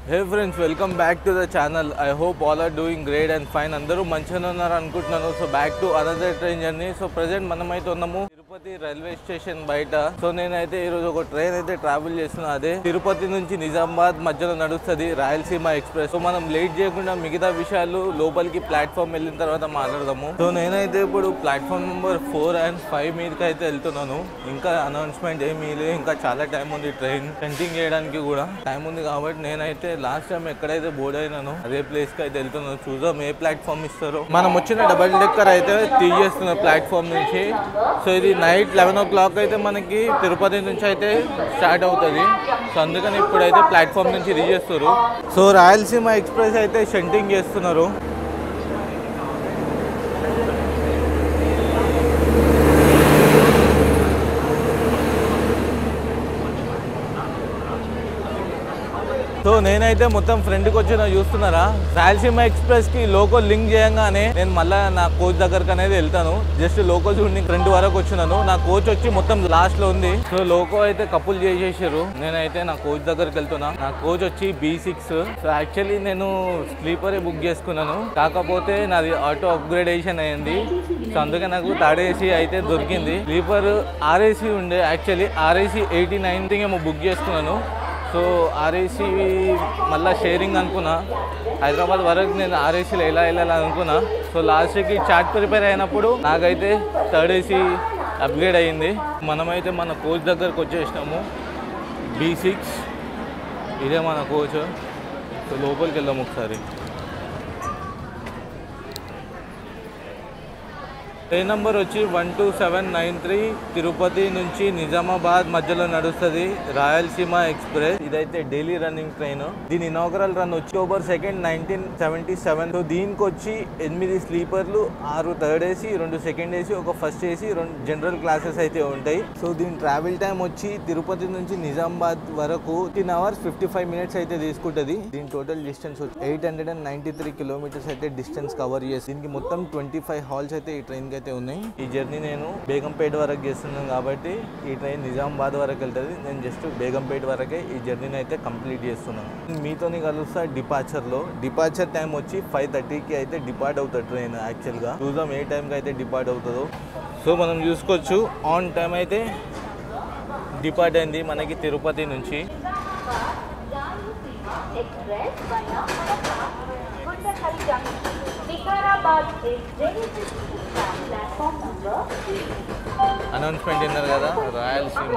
Hey friends welcome back to the channel I hope all are doing great and fine అందరూ మంచిగానే ఉన్నారు అనుకుంటున్నాను so back to another train journey so present మనమైతే ఉన్నాము Tirupati railway station బయట so నేనైతే ఈరోజు ఒక ట్రైన్ అయితే ట్రావెల్ చేస్తున్నా అదే తిరుపతి నుంచి నిజామాబాద్ మధ్యలో నడుస్తుంది రాయలసీమ ఎక్స్ప్రెస్ సో మనం లేట్ చేయకుండా మిగతా విషయాలు లోపలికి ప్లాట్ఫామ్ వెళ్ళిన తర్వాత మాట్లాడదాము సో నేనైతే ఇప్పుడు platform number four and five మీదకి అయితే వెళ్తున్నాను ఇంకా అనౌన్స్మెంట్ ఏమీ లేదు ఇంకా చాలా టైం ఉంది ట్రైన్ సెంటింగ్ చేయడానికి కూడా టైం ఉంది కాబట్టి నేనైతే లాస్ట్ టైం ఎక్కడైతే బోర్డ్ అయినానో అదే ప్లేస్ కి అయితే వెళ్తున్నాను చూద్దాం ఏ ప్లాట్ఫామ్ ఇస్తారో మనం వచ్చిన డబల్ డెక్కర్ అయితే తీసేస్తున్న ప్లాట్ఫామ్ నుంచి సో ఇది నైట్ లెవెన్ ఓ క్లాక్ అయితే మనకి తిరుపతి నుంచి అయితే స్టార్ట్ అవుతుంది సో అందుకని ఇప్పుడైతే ప్లాట్ఫామ్ నుంచి తీసేస్తారు సో రాయలసీమ ఎక్స్ప్రెస్ అయితే షెంటింగ్ చేస్తున్నారు సో నేనైతే మొత్తం ఫ్రెండ్కి వచ్చిన చూస్తున్నారా రాయలసీమ ఎక్స్ప్రెస్ కి లోకల్ లింక్ చేయంగానే నేను మళ్ళీ నా కోచ్ దగ్గరకు అనేది వెళ్తాను జస్ట్ లోకల్ చూడండి ఫ్రెండ్ వరకు వచ్చినాను నా కోచ్ వచ్చి మొత్తం లాస్ట్ లో ఉంది సో లోకో అయితే కపుల్ చేసేసారు నేనైతే నా కోచ్ దగ్గరికి వెళ్తున్నా నా కోచ్ వచ్చి బీ సిక్స్ సో యాక్చువల్లీ నేను స్లీపరే బుక్ చేసుకున్నాను కాకపోతే నాది ఆటో అప్గ్రేడేషన్ అయింది సో అందుకే నాకు థర్డ్ ఏసీ అయితే దొరికింది స్లీపర్ ఆర్ఏసీ ఉండే యాక్చువల్లీ ఆర్ఏసీ ఎయిటీ నైన్ ఏమో బుక్ చేసుకున్నాను సో ఆర్ఏసీ మళ్ళీ షేరింగ్ అనుకున్నా హైదరాబాద్ వరకు నేను ఆర్ఏసీలో ఎలా వెళ్ళాలి అనుకున్నా సో లాస్ట్కి చార్ట్ ప్రిపేర్ అయినప్పుడు నాకైతే థర్డ్ ఏసీ అప్గ్రేడ్ అయ్యింది మనమైతే మన కోచ్ దగ్గరకు వచ్చేసినాము బీ సిక్స్ ఇదే మన కోచ్ సో లోపలికి వెళ్దాం ఒకసారి ట్రైన్ నంబర్ వచ్చి one two seven nine three Tirupati నుంచి నిజామాబాద్ మధ్యలో నడుస్తుంది రాయలసీమ ఎక్స్ప్రెస్ ఇదైతే డైలీ రన్నింగ్ ట్రైన్ దీని inaugural run October second nineteen seventy seven so దీనికి వచ్చి ఎనిమిది స్లీపర్లు ఆరు థర్డ్ ఏసీ రెండు సెకండ్ ఏసీ ఒక ఫస్ట్ ఏసీ రెండు జనరల్ క్లాసెస్ అయితే ఉంటాయి సో దీని ట్రావెల్ టైం వచ్చి తిరుపతి నుంచి నిజామాబాద్ వరకు fifteen hours fifty five minutes అయితే తీసుకుంటుంది దీని టోటల్ డిస్టెన్స్ వచ్చి eight hundred and ninety three kilometres అయితే డిస్టెన్స్ కవర్ చేసి దీనికి మొత్తం ట్వంటీ ఫైవ్ హాల్స్ అయితే ఈ ట్రైన్ కి అయితే ఉన్నాయి ఈ జర్నీ నేను బేగంపేట వరకు చేస్తున్నాను కాబట్టి ఈ ట్రైన్ నిజామాబాద్ వరకు వెళ్తుంది నేను జస్ట్ బేగంపేట వరకే ఈ జర్నీని అయితే కంప్లీట్ చేస్తున్నాను మీతోని కలుస్తా డిపార్చర్ లో డిపార్చర్ టైం వచ్చి ఫైవ్ థర్టీకి అయితే డిపార్ట్ అవుతుంది ట్రైన్ యాక్చువల్గా చూద్దాం ఏ టైంకి అయితే డిపార్ట్ అవుతుందో సో మనం చూసుకోవచ్చు ఆన్ టైం అయితే డిపార్ట్ అయింది మనకి తిరుపతి నుంచి Express via Gundakhal Junction. Vikarabad is ready to start platform number announcement విన్నారు కదా Rayalaseema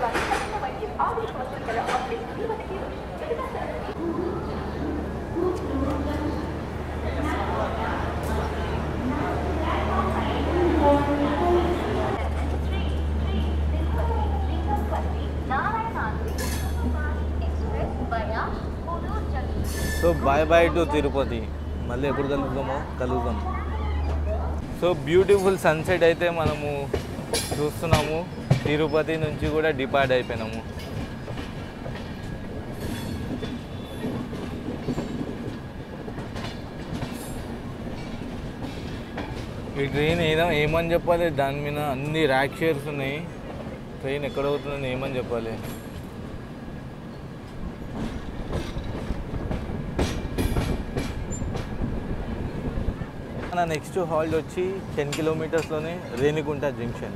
Express via Kodur Junction. So bye bye to Tirupati మళ్ళీ ఎప్పుడు కలుద్దామో కలుద్దాం సో బ్యూటిఫుల్ సన్సెట్ అయితే మనము చూస్తున్నాము తిరుపతి నుంచి కూడా డిపార్ట్ అయిపోయినాము ఈ ట్రైన్ ఏదో ఏమని చెప్పాలి దాని మీద అన్ని ర్యాక్ షేర్స్ ఉన్నాయి ట్రైన్ ఎక్కడ అవుతుందని ఏమని చెప్పాలి మన నెక్స్ట్ హాల్ట్ వచ్చి టెన్ కిలోమీటర్స్లోనే Renigunta junction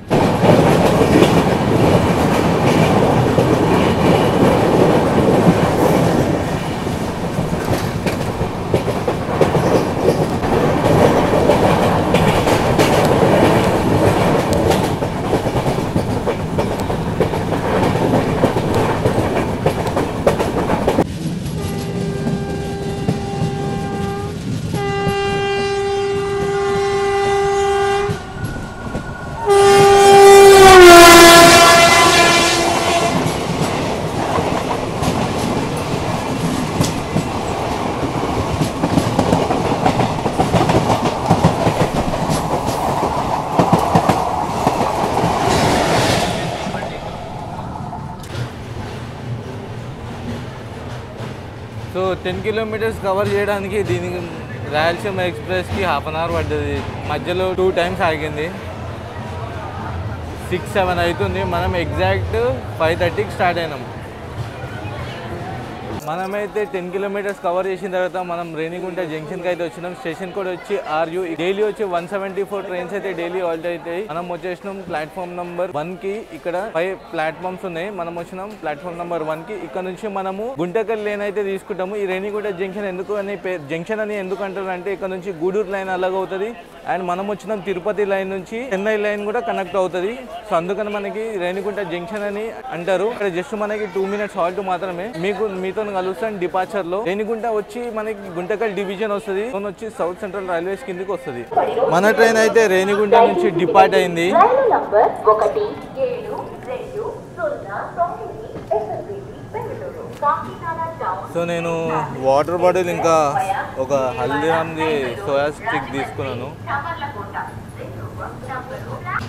so ten kilometres cover చేయడానికి దీనికి రాయలసీమ ఎక్స్ప్రెస్కి హాఫ్ అన్ అవర్ పడ్డది మధ్యలో టూ టైమ్స్ ఆగింది సిక్స్ సెవెన్ అవుతుంది మనం ఎగ్జాక్ట్ ఫైవ్ థర్టీకి స్టార్ట్ అయినాం మనమైతే టెన్ కిలోమీటర్స్ కవర్ చేసిన తర్వాత మనం రేణిగుంట జంక్షన్ కి అయితే వచ్చినాం స్టేషన్ కూడా వచ్చి ఆర్యు డైలీ వచ్చి వన్ సెవెంటీ ఫోర్ ట్రైన్స్ అయితే డైలీ ఆల్ట్ అవుతాయి మనం వచ్చేసినాం ప్లాట్ఫామ్ నంబర్ వన్ కి ఇక్కడ ఫైవ్ ప్లాట్ఫామ్స్ ఉన్నాయి మనం వచ్చినాం ప్లాట్ఫామ్ నంబర్ వన్ కి ఇక్కడ నుంచి మనము గుంటకల్ లేన్ అయితే తీసుకుంటాము ఈ రేణిగుంట జంక్షన్ ఎందుకు అని పేరు జంక్షన్ అని ఎందుకు అంటారు అంటే ఇక్కడ నుంచి గూడూరు లైన్ అలాగ అవుతుంది అండ్ మనం వచ్చినాం తిరుపతి లైన్ నుంచి చెన్నై లైన్ కూడా కనెక్ట్ అవుతుంది సో అందుకని మనకి రేణిగుంట జంక్షన్ అని అంటారు ఇక్కడ జస్ట్ మనకి టూ మినిట్స్ హాల్ట్ మాత్రమే మీకు మీతో కలుస్తాను డిపార్చర్ లో రేణిగుంట వచ్చి మనకి గుంటకల్ డివిజన్ వస్తుంది ఫోన్ వచ్చి సౌత్ సెంట్రల్ రైల్వేస్ కిందకి వస్తుంది మన ట్రైన్ అయితే రేణిగుంట నుంచి డిపార్ట్ అయింది రైలు నంబర్ ఒకటి ఏడు రెండు సున్నా తొమ్మిది SLBC Bengaluru Kakinada town so నేను వాటర్ బాటిల్ ఇంకా ఒక హల్దీరామ్ది సోయా స్టిక్ తీసుకున్నాను చమర్లకోట రెండు నంబరు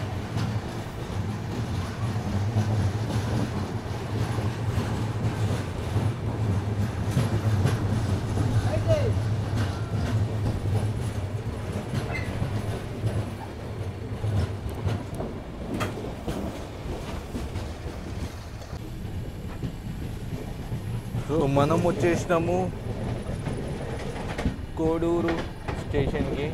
సో మనం వచ్చేసినాము కోడూరు స్టేషన్కి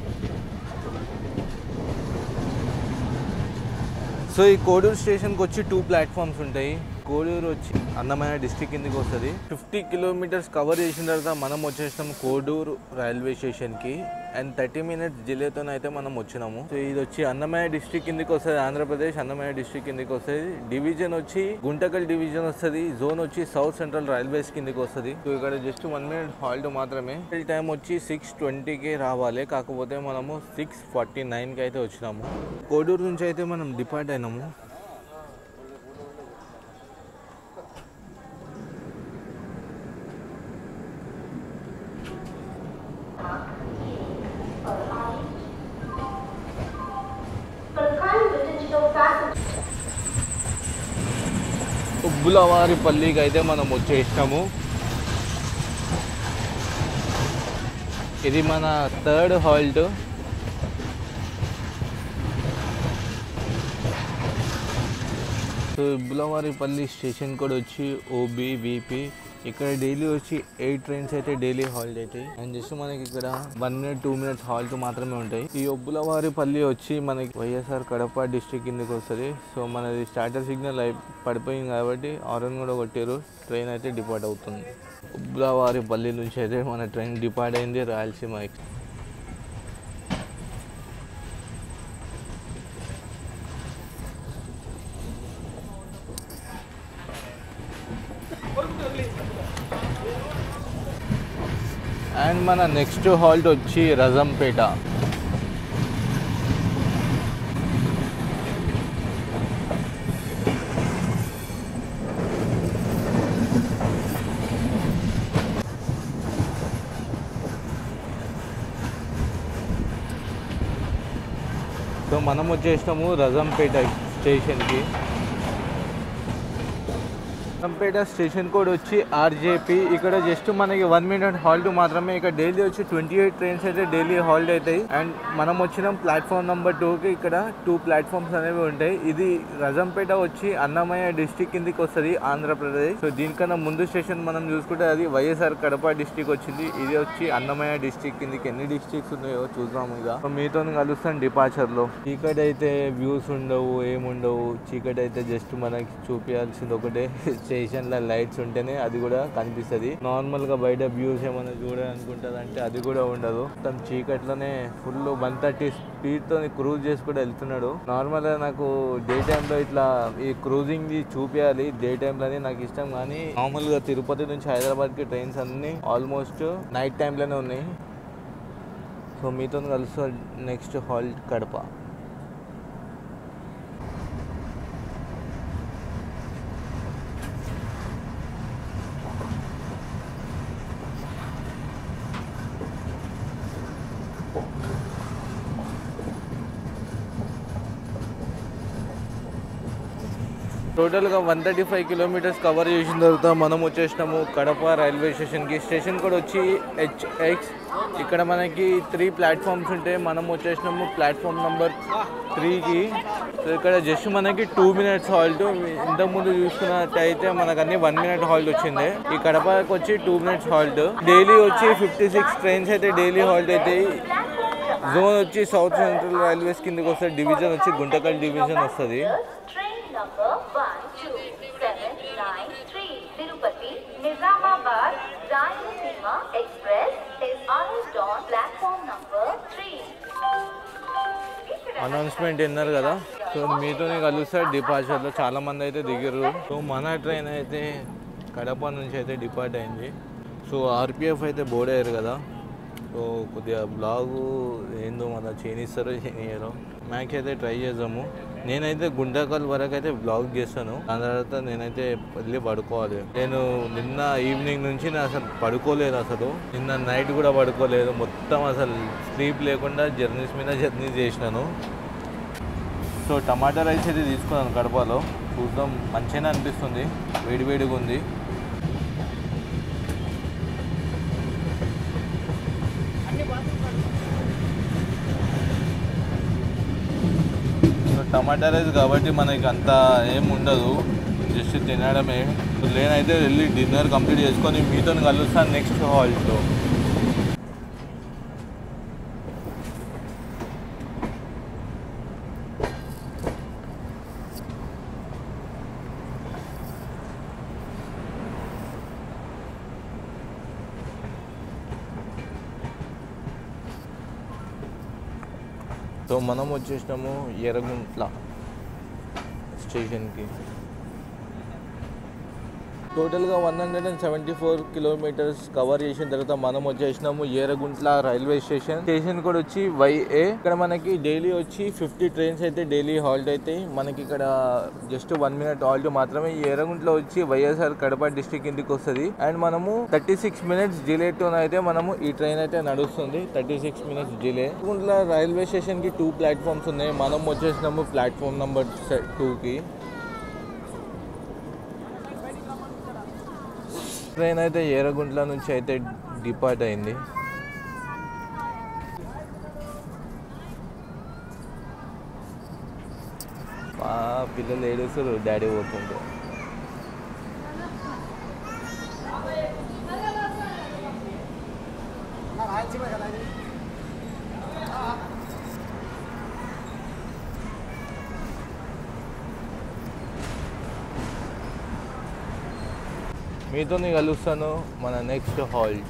సో ఈ కోడూరు స్టేషన్కి వచ్చి టూ ప్లాట్ఫామ్స్ ఉంటాయి కోడూరు వచ్చి అన్నమయ్య డిస్టిక్ కిందకి వస్తుంది ఫిఫ్టీ కిలోమీటర్స్ కవర్ చేసిన తర్వాత మనం వచ్చేసినాం కోడూరు రైల్వే స్టేషన్కి అండ్ థర్టీ మినిట్స్ డిలేతో అయితే మనం వచ్చినాము సో ఇది వచ్చి అన్నమయ్య డిస్టిక్ కిందకి వస్తుంది ఆంధ్రప్రదేశ్ అన్నమయ్య డిస్టిక్ కిందకి వస్తుంది డివిజన్ వచ్చి గుంటకల్ డివిజన్ వస్తుంది జోన్ వచ్చి సౌత్ సెంట్రల్ రైల్వేస్ కిందకి వస్తుంది సో ఇక్కడ జస్ట్ వన్ మినిట్ హాల్ట్ మాత్రమే టైం వచ్చి సిక్స్ ట్వంటీకి రావాలి కాకపోతే మనము సిక్స్ ఫార్టీ నైన్కి అయితే వచ్చినాము కోడూరు నుంచి అయితే మనం డిపార్ట్ అయినాము For kind digital passenger ఉబ్బులవారిపల్లికి అయితే మనం వచ్చేసినాము ఇది మన third halt so Ubbulavaripalli station కూడా వచ్చి ఓబీ విపి ఇక్కడ డైలీ వచ్చి ఎయిట్ ట్రైన్స్ అయితే డైలీ హాల్ట్ అవుతాయి అండ్ జస్ట్ మనకి ఇక్కడ one minute two minutes halt మాత్రమే ఉంటాయి ఈ ఒబ్బులవారిపల్లి వచ్చి మనకి వైఎస్ఆర్ కడప డిస్ట్రిక్ట్ కిందకి వస్తుంది సో మనది స్టార్టర్ సిగ్నల్ అయి పడిపోయింది కాబట్టి ఆరన్ కూడా కొట్టారు ట్రైన్ అయితే డిపార్ట్ అవుతుంది ఉబ్బులవారిపల్లి నుంచి అయితే మన ట్రైన్ డిపార్ట్ అయింది రాయలసీమ ఎక్స్ అండ్ మన నెక్స్ట్ హాల్ట్ వచ్చి రజంపేట సో మనం వచ్చేసినాము రజంపేట స్టేషన్కి రజంపేట స్టేషన్ కోడ్ వచ్చి ఆర్జేపీ ఇక్కడ జస్ట్ మనకి వన్ మినిట్ హాల్ట్ మాత్రమే ఇక్కడ డైలీ వచ్చి ట్వంటీ ఎయిట్ ట్రైన్స్ అయితే డైలీ హాల్ట్ అవుతాయి అండ్ మనం వచ్చిన ప్లాట్ఫామ్ నెంబర్ టూకి ఇక్కడ టూ ప్లాట్ఫామ్స్ అనేవి ఉంటాయి ఇది రజంపేట వచ్చి అన్నమయ్య డిస్టిక్ కిందకి వస్తుంది ఆంధ్రప్రదేశ్ సో దీనికన్నా ముందు స్టేషన్ మనం చూసుకుంటే అది వైఎస్ఆర్ కడప డిస్టిక్ వచ్చింది ఇది వచ్చి అన్నమయ్య డిస్టిక్ కిందకి ఎన్ని డిస్ట్రిక్ట్స్ ఉన్నాయో చూద్దాము ఇక సో మీతో కలుస్తాను డిపార్చర్ లో చీకటి అయితే వ్యూస్ ఉండవు ఏముండవు చీకటి అయితే జస్ట్ మనకి చూపించాల్సింది ఒకటే స్టేషన్ లో లైట్స్ ఉంటేనే అది కూడా కనిపిస్తుంది నార్మల్ గా బయట వ్యూస్ ఏమైనా చూడాలనుకుంటుంది అంటే అది కూడా ఉండదు మొత్తం చీకట్లోనే ఫుల్ వన్ థర్టీ స్పీడ్ తో క్రూజ్ చేసి కూడా వెళ్తున్నాడు నార్మల్ గా నాకు డే లో ఇట్లా ఈ క్రూజింగ్ ది చూపించాలి డే లోనే నాకు ఇష్టం కానీ నార్మల్ గా తిరుపతి నుంచి హైదరాబాద్ కి ట్రైన్స్ అన్ని ఆల్మోస్ట్ నైట్ లోనే ఉన్నాయి సో మీతో కలుస్తా నెక్స్ట్ హాల్ట్ కడప టోటల్గా one thirty five kilometres cover చేసిన తర్వాత మనం వచ్చేసినాము కడప రైల్వే స్టేషన్కి స్టేషన్ కూడా వచ్చి హెచ్ఎక్స్ ఇక్కడ మనకి త్రీ ప్లాట్ఫామ్స్ ఉంటాయి మనం వచ్చేసినాము ప్లాట్ఫామ్ నెంబర్ త్రీకి సో ఇక్కడ జస్ట్ మనకి టూ మినిట్స్ హాల్ట్ ఇంతకుముందు చూసుకున్నట్టయితే మనకు అన్ని వన్ మినిట్ హాల్ట్ వచ్చింది ఈ కడపకి వచ్చి టూ మినిట్స్ హాల్ట్ డైలీ వచ్చి ఫిఫ్టీ సిక్స్ ట్రైన్స్ అయితే డైలీ హాల్ట్ అవుతాయి జోన్ వచ్చి సౌత్ సెంట్రల్ రైల్వేస్ కిందకి వస్తుంది డివిజన్ వచ్చి గుంటకల్ డివిజన్ వస్తుంది Train number 12793 Tirupati Nizamabad Rayalaseema Express is arrived on platform number 3. Announcement విన్నారు కదా సో మీతోనే కలుస్తారు డిపార్చర్లో చాలా మంది అయితే దిగారు సో మన ట్రైన్ అయితే కడప నుంచి అయితే డిపార్ట్ అయింది సో ఆర్పిఎఫ్ అయితే బోర్డ్ అయ్యారు కదా సో కొద్దిగా బ్లాగు ఏందో మన చేయనిస్తారో చేయనియరో మ్యాక్స్ అయితే ట్రై చేద్దాము నేనైతే గుండకల్ వరకు అయితే బ్లాగ్ చేస్తాను దాని తర్వాత నేనైతే వెళ్ళి పడుకోవాలి నేను నిన్న ఈవినింగ్ నుంచి నేను అసలు పడుకోలేదు అసలు నిన్న నైట్ కూడా పడుకోలేదు మొత్తం అసలు స్లీప్ లేకుండా జర్నీస్ మీద జర్నీ చేసినాను సో టమాటా రైస్ అయితే తీసుకున్నాను కడపలో చూద్దాం మంచిగానే అనిపిస్తుంది వేడివేడిగా ఉంది సో టమాటా రైస్ కాబట్టి మనకి అంత ఏం ఉండదు జస్ట్ తినడమే సో నేనైతే వెళ్ళి డిన్నర్ కంప్లీట్ చేసుకొని మీతో కలుస్తాను నెక్స్ట్ హాల్ట్లో సో మనం వచ్చేసినాము ఎర్రగుంట్ల స్టేషన్కి టోటల్గా one hundred and seventy four kilometres cover చేసిన తర్వాత మనం వచ్చేసినాము ఏరగుంట్ల రైల్వే స్టేషన్ స్టేషన్ కూడా వచ్చి వైఏ ఇక్కడ మనకి డైలీ వచ్చి ఫిఫ్టీ ట్రైన్స్ అయితే డైలీ హాల్ట్ అవుతాయి మనకి ఇక్కడ జస్ట్ వన్ మినిట్ హాల్ట్ మాత్రమే ఈ ఏరగుంట్ల వచ్చి వైఎస్ఆర్ కడప డిస్టిక్ ఇంటికి వస్తుంది అండ్ మనము థర్టీ సిక్స్ మినిట్స్ డిలే తో అయితే మనము ఈ ట్రైన్ అయితే నడుస్తుంది థర్టీ సిక్స్ మినిట్స్ డిలే గుంట్ల రైల్వే స్టేషన్ కి టూ ప్లాట్ఫామ్స్ ఉన్నాయి మనం వచ్చేసినాము ప్లాట్ఫామ్ నెంబర్ టూ కి ట్రైన్ అయితే ఏరగుంట్ల నుంచి అయితే డిపార్ట్ అయింది మా పిల్లలు ఏడుస్తారు డాడీ పోతుంటే మీతో కలుస్తాను మన next halt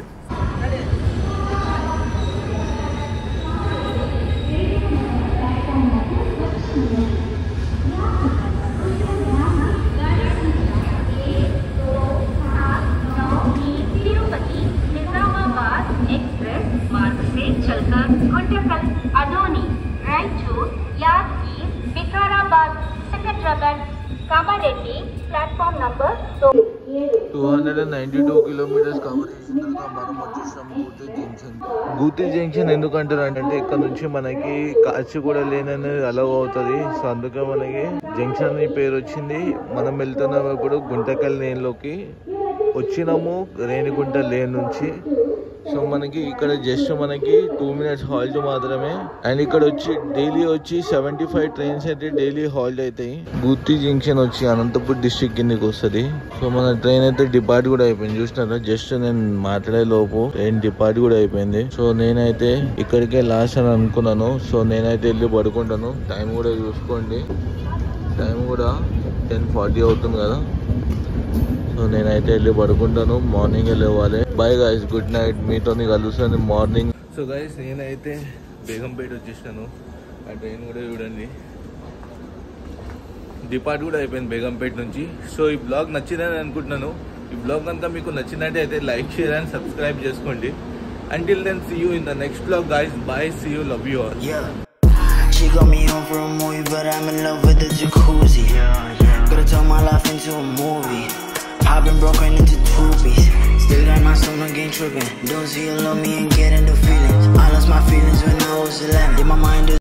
Tirupati Nizamabad express मार्ग से चलकर गुंटकल अडोनी रायचूर यादगीर विकाराबाद सिकंदराबाद कामारेड्डी प्लेटफॉर्म नंबर दो two hundred and ninety two kilometres cover చేసిన తర్వాత మనం వచ్చేసాము గూతి జంక్షన్ గూతి జంక్షన్ ఎందుకు అంటారు అంటే ఇక్కడ నుంచి మనకి కాచిగూడ లేన్ అనేది అలవ్ అవుతుంది సో అందుకే మనకి జంక్షన్ అని పేరు వచ్చింది మనం వెళ్తున్నాము ఇప్పుడు గుంటకల్ లేన్ లోకి వచ్చినాము రేణిగుంట లేన్ నుంచి సో మనకి ఇక్కడ జస్ట్ మనకి టూ మినిట్స్ హాల్ట్ మాత్రమే అండ్ ఇక్కడ వచ్చి డైలీ వచ్చి సెవెంటీ ఫైవ్ ట్రైన్స్ అయితే డైలీ హాల్ట్ అవుతాయి గుత్తి జంక్షన్ వచ్చి అనంతపూర్ డిస్ట్రిక్ట్ కిందకి వస్తుంది సో మన ట్రైన్ అయితే డిపార్ట్ కూడా అయిపోయింది చూసినారా జస్ట్ నేను మాట్లాడే లోపు ట్రైన్ డిపార్ట్ కూడా అయిపోయింది సో నేనైతే ఇక్కడికే లాస్ట్ అని అనుకున్నాను సో నేనైతే వెళ్ళి పడుకుంటాను టైం కూడా చూసుకోండి టైం కూడా టెన్ ఫార్టీ అవుతుంది కదా సో నేనైతే వెళ్ళి పడుకుంటాను మార్నింగ్ లేవాలి బాయ్ గాయస్ గుడ్ నైట్ మీతో కలుస్తాను మార్నింగ్ సో గాయస్ నేనైతే బేగంపేట వచ్చేసాను ఆ ట్రైన్ కూడా చూడండి డిపార్ట్ కూడా అయిపోయింది బేగంపేట నుంచి సో ఈ బ్లాగ్ నచ్చిందని అనుకుంటున్నాను ఈ బ్లాగ్ అంతా మీకు నచ్చినట్టు అయితే లైక్ షేర్ అండ్ సబ్స్క్రైబ్ చేసుకోండి until then see you in the next blog guys bye see you love you all Yeah. She got me home for a movie, but I'm in love with the jacuzzi. Gotta turn my life into a movie. I've been broken into two beats. Still got my stomach ain't tripping. Don't see you love me and get into feelings. I lost my feelings when I was 11. Did my mind